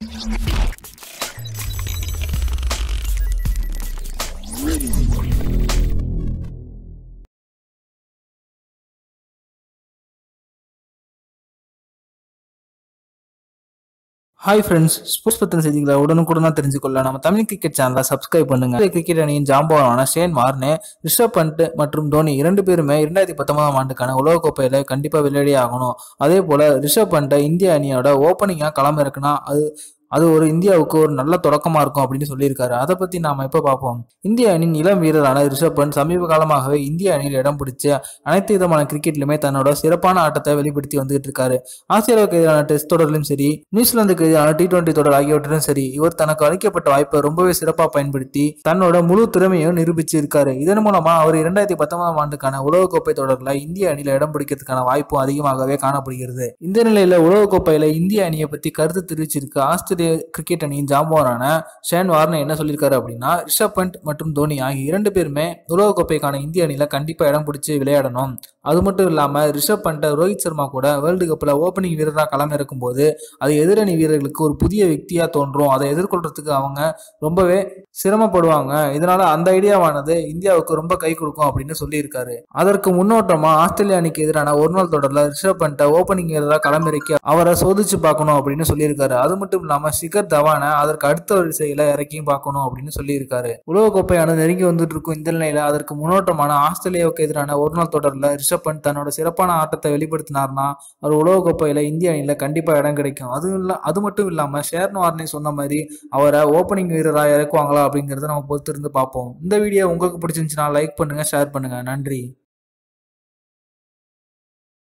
hi friends sports பத்தின செய்திகளை உடனுக்குடனா தெரிஞ்சுக்கொள்ள நம்ம தமிழ் கிரிக்கெட் சேனலை சப்ஸ்கிரைப் பண்ணுங்க இந்திய கிரிக்கெட் அணியின் ஜாம்பவானான ஷேன் வார்னே ரிஷப் பண்ட் மற்றும் தோனி இரண்டு பேருமே இரண்டாயிரத்தி பத்தொன்பதாம் ஆண்டுக்கான உலகக்கோப்பையில கண்டிப்பா விளையாடியே ஆகணும் அதே போல ரிஷப் பண்ட்டை இந்திய அணியோட ஓப்பனிங்கா களம் இருக்குன்னா அது அது ஒரு இந்தியாவுக்கு ஒரு நல்ல தொடக்கமா இருக்கும் அப்படின்னு சொல்லியிருக்காரு அதை பத்தி நாம எப்ப பார்ப்போம் இந்திய அணியின் இளம் வீரரான ரிஷப் பண்ட் சமீப காலமாகவே இந்திய அணியில் இடம் பிடிச்ச அனைத்து விதமான கிரிக்கெட்லுமே தன்னோட சிறப்பான ஆட்டத்தை வெளிப்படுத்தி வந்துகிட்டு இருக்காரு ஆஸ்திரேலியாவுக்கு எதிரான டெஸ்ட் தொடரிலும் சரி நியூசிலாந்துக்கு எதிரான டி டுவெண்டி தொடர் ஆகியவற்றிலும் சரி இவர் தனக்கு அளிக்கப்பட்ட வாய்ப்பை ரொம்பவே சிறப்பாக பயன்படுத்தி தன்னோட முழு திறமையும் நிரூபிச்சு இருக்காரு இதன் மூலமா அவர் இரண்டாயிரத்தி பத்தொன்பதாம் ஆண்டுக்கான உலகக்கோப்பை தொடரில் இந்திய அணியில இடம் பிடிக்கிறதுக்கான வாய்ப்பும் அதிகமாகவே காணப்படுகிறது இந்த நிலையில உலகக்கோப்பையில இந்திய அணியை பத்தி கருத்து தெரிவிச்சிருக்க ஆஸ்திரேலிய கிரிக்கெட் அணியின் ஜாம்பவானான ஷேன் வார்னர் என்ன சொல்லியிருக்காரு அப்படின்னா ரிஷப் பண்ட் மற்றும் தோனி ஆகிய இரண்டு பேருமே உலகக்கோப்பைக்கான இந்திய அணியில கண்டிப்பா இடம் பிடிச்சி விளையாடணும் அது மட்டும் இல்லாம ரிஷப் பண்ட்டை ரோஹித் சர்மா கூட வேர்ல்டு கப்ல ஓப்பனிங் வீரராக களம் இருக்கும்போது அது எதிரணி வீரர்களுக்கு ஒரு புதிய விக்தியா தோன்றும் அதை எதிர்கொள்றதுக்கு அவங்க ரொம்பவே சிரமப்படுவாங்க இதனால அந்த ஐடியாவானது இந்தியாவுக்கு ரொம்ப கை கொடுக்கும் அப்படின்னு சொல்லியிருக்காரு அதற்கு முன்னோட்டமா ஆஸ்திரேலியா அணிக்கு எதிரான ஒரு நாள் தொடர்ல ரிஷப் பண்ட்டை ஓப்பனிங் வீரராக களமிறக்கி அவரை சோதிச்சு பார்க்கணும் அப்படின்னு சொல்லியிருக்காரு அது மட்டும் இல்லாம சிகர் தவானை அதற்கு அடுத்த வரிசையில இறக்கியும் பார்க்கணும் அப்படின்னு சொல்லியிருக்காரு உலகக்கோப்பையானது நெருங்கி வந்துட்டு இருக்கும் இந்த நிலையில அதற்கு முன்னோட்டமான ஆஸ்திரேலியாவுக்கு எதிரான ஒரு நாள் தொடர்ல ரிஷப் பண்ட் தன்னோட சிறப்பான ஆட்டத்தை வெளிப்படுத்தினார்னா அவர் உலகக்கோப்பையில இந்திய அணியில கண்டிப்பா இடம் கிடைக்கும் அது இல்ல அது மட்டும் இல்லாம ஷேர்ன் வார்னே சொன்ன மாதிரி அவரை ஓப்பனிங் வீரராக இறக்குவாங்களா அப்படிங்கறத நம்ம பொறுத்திருந்து பார்ப்போம் இந்த வீடியோ உங்களுக்கு பிடிச்சிருந்துச்சுன்னா லைக் பண்ணுங்க ஷேர் பண்ணுங்க நன்றி